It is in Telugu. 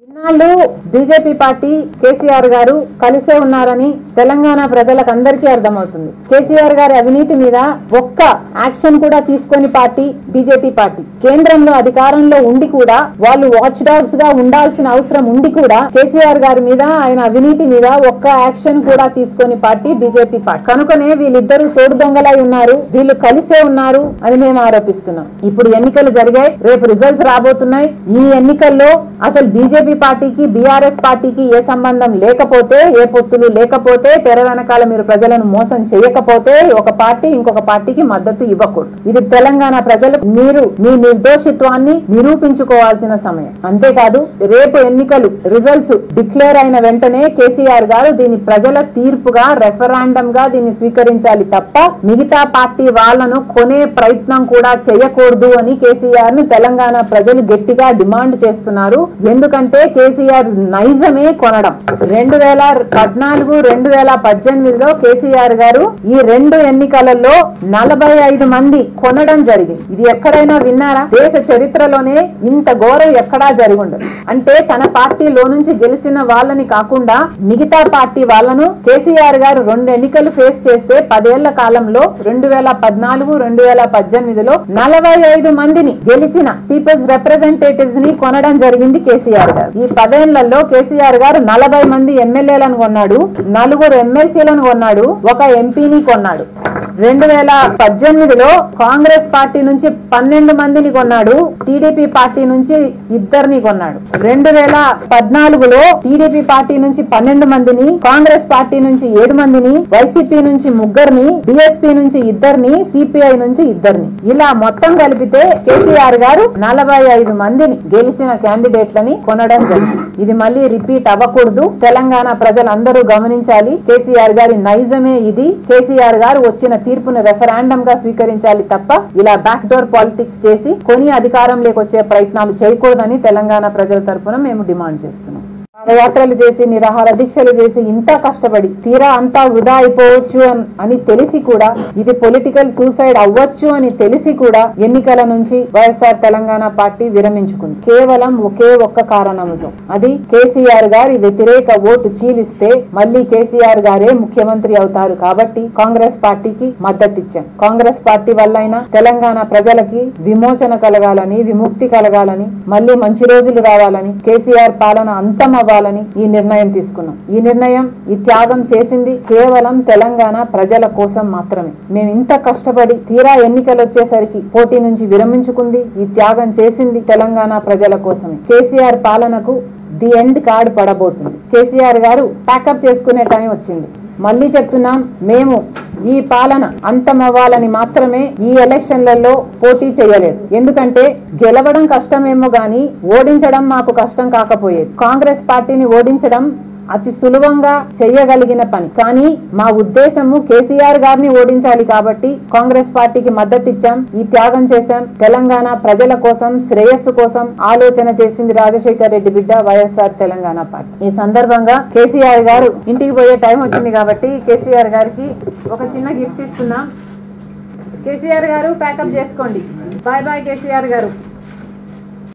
ఇన్నాళ్ళు బీజేపీ పార్టీ కేసీఆర్ గారు కలిసే ఉన్నారని తెలంగాణ ప్రజలకు అందరికీ అర్థమవుతుంది కేసీఆర్ గారి అవినీతి మీద ఒక్క యాక్షన్ కూడా తీసుకొని పార్టీ బీజేపీ పార్టీ కేంద్రంలో అధికారంలో ఉండి కూడా వాళ్ళు వాచ్ డాగ్స్ గా ఉండాల్సిన అవసరం ఉండి కూడా కేసీఆర్ గారి మీద ఆయన అవినీతి మీద ఒక్క యాక్షన్ కూడా తీసుకొని పార్టీ బీజేపీ పార్టీ కనుకనే వీళ్ళిద్దరూ తోడు దొంగలై ఉన్నారు వీళ్ళు కలిసే ఉన్నారు అని మేము ఆరోపిస్తున్నాం ఇప్పుడు ఎన్నికలు జరిగాయి రేపు రిజల్ట్స్ రాబోతున్నాయి ఈ ఎన్నికల్లో అసలు బీజేపీ పార్టీకి బీఆర్ఎస్ పార్టీకి ఏ సంబంధం లేకపోతే ఏ పొత్తులు లేకపోతే తెర వెనకాల మీరు ప్రజలను మోసం చేయకపోతే ఒక పార్టీ ఇంకొక పార్టీకి మద్దతు ఇవ్వకూడదు ఇది తెలంగాణ ప్రజలు మీరు మీ నిర్దోషిత్వాన్ని నిరూపించుకోవాల్సిన సమయం అంతేకాదు రేపు ఎన్నికలు రిజల్ట్స్ డిక్లేర్ అయిన వెంటనే కేసీఆర్ గారు దీని ప్రజల తీర్పుగా రెఫరాండం గా దీన్ని స్వీకరించాలి తప్ప మిగతా పార్టీ వాళ్ళను కొనే ప్రయత్నం కూడా చేయకూడదు అని కేసీఆర్ ని తెలంగాణ ప్రజలు గట్టిగా డిమాండ్ చేస్తున్నారు ఎందుకంటే కేసీఆర్ నైజమే కొనడం రెండు వేల పద్నాలుగు రెండు వేల పద్దెనిమిదిలో కేసీఆర్ గారు ఈ రెండు ఎన్నికలలో నలభై ఐదు మంది కొనడం జరిగింది ఇది ఎక్కడైనా విన్నారా దేశ చరిత్రలోనే ఇంత ఘోరం ఎక్కడా జరిగి ఉండదు అంటే తన పార్టీలో నుంచి గెలిచిన వాళ్ళని కాకుండా మిగతా పార్టీ వాళ్ళను కేసీఆర్ గారు రెండు ఎన్నికలు ఫేస్ చేస్తే పదేళ్ల కాలంలో రెండు వేల పద్నాలుగు రెండు వేల పద్దెనిమిదిలో నలభై ఐదు మందిని గెలిచిన పీపుల్స్ రిప్రజెంటేటివ్స్ ని కొనడం జరిగింది కేసీఆర్ గారు ఈ పదేళ్లలో కేసీఆర్ గారు నలభై మంది ఎమ్మెల్యేలను కొన్నాడు నలుగురు ఎమ్మెల్సీలను కొన్నాడు ఒక ఎంపీని కొన్నాడు రెండు వేల పద్దెనిమిదిలో కాంగ్రెస్ పార్టీ నుంచి పన్నెండు మందిని కొన్నాడు టీడీపీ పార్టీ నుంచి ఇద్దరిని కొన్నాడు రెండు వేల పద్నాలుగులో టీడీపీ పార్టీ నుంచి పన్నెండు మందిని కాంగ్రెస్ పార్టీ నుంచి ఏడు మందిని వైసీపీ నుంచి ముగ్గురిని బిఎస్పీ నుంచి ఇద్దరిని సిపిఐ నుంచి ఇద్దరిని ఇలా మొత్తం కలిపితే కేసీఆర్ గారు నలభై ఐదు మందిని గెలిచిన క్యాండిడేట్లని కొనడం జరిగింది ఇది మళ్ళీ రిపీట్ అవ్వకూడదు తెలంగాణ ప్రజలందరూ గమనించాలి కేసీఆర్ గారి నైజమే ఇది కేసీఆర్ గారు వచ్చిన తీర్పును రెఫరాండం గా స్వీకరించాలి తప్ప ఇలా బ్యాక్ డోర్ పాలిటిక్స్ చేసి కొని అధికారంలోకి వచ్చే ప్రయత్నాలు చేయకూడదని తెలంగాణ ప్రజల తరపున మేము డిమాండ్ చేస్తున్నాం పాదయాత్రలు చేసి నిరాహార దీక్షలు చేసి ఇంత కష్టపడి తీరా అంతా వృధా అయిపోవచ్చు అన్- అని తెలిసి కూడా ఇది పొలిటికల్ సూసైడ్ అవ్వచ్చు అని తెలిసి కూడా ఎన్నికల నుంచి వైఎస్ఆర్ తెలంగాణ పార్టీ విరమించుకుంది కేవలం ఒకే ఒక్క కారణంతో అది కేసీఆర్ గారి వ్యతిరేక ఓటు చీలిస్తే మళ్ళీ కేసీఆర్ గారే ముఖ్యమంత్రి అవుతారు కాబట్టి కాంగ్రెస్ పార్టీకి మద్దతిచ్చాం కాంగ్రెస్ పార్టీ వల్లైనా తెలంగాణ ప్రజలకి విమోచన కలగాలని విముక్తి కలగాలని మళ్ళీ మంచి రోజులు రావాలని కేసీఆర్ పాలన అంతం అవ్వాలని ఈ నిర్ణయం తీసుకున్నాం ఈ నిర్ణయం ఈ త్యాగం చేసింది కేవలం తెలంగాణ ప్రజల కోసం మాత్రమే మేము ఇంత కష్టపడి తీరా ఎన్నికలు వచ్చేసరికి పోటీ నుంచి విరమించుకుంది ఈ త్యాగం చేసింది తెలంగాణ ప్రజల కోసమే కేసీఆర్ పాలనకు ది ఎండ్ కార్డ్ పడబోతుంది కేసీఆర్ గారు ప్యాకప్ చేసుకునే టైం వచ్చింది మళ్ళీ చెప్తున్నాం మేము ఈ పాలన అంతమవ్వాలని మాత్రమే ఈ ఎలక్షన్లలో పోటీ చేయలేదు ఎందుకంటే గెలవడం కష్టమేమో గాని ఓడించడం మాకు కష్టం కాకపోయేది కాంగ్రెస్ పార్టీని ఓడించడం అతి సులభంగా చేయగలిగిన పని కానీ మా ఉద్దేశము కేసీఆర్ గారిని ఓడించాలి కాబట్టి కాంగ్రెస్ పార్టీకి మద్దతు ఇచ్చాం ఈ త్యాగం చేశాం తెలంగాణ ప్రజల కోసం శ్రేయస్సు కోసం ఆలోచన చేసింది రాజశేఖర్ రెడ్డి బిడ్డ వైఎస్ఆర్ తెలంగాణ పార్టీ ఈ సందర్భంగా కేసీఆర్ గారు ఇంటికి పోయే టైం వచ్చింది కాబట్టి కేసీఆర్ గారికి ఒక చిన్న గిఫ్ట్ ఇస్తున్నాం కేసీఆర్ గారు ప్యాకప్ చేసుకోండి బాయ్ బాయ్ కేసీఆర్ గారు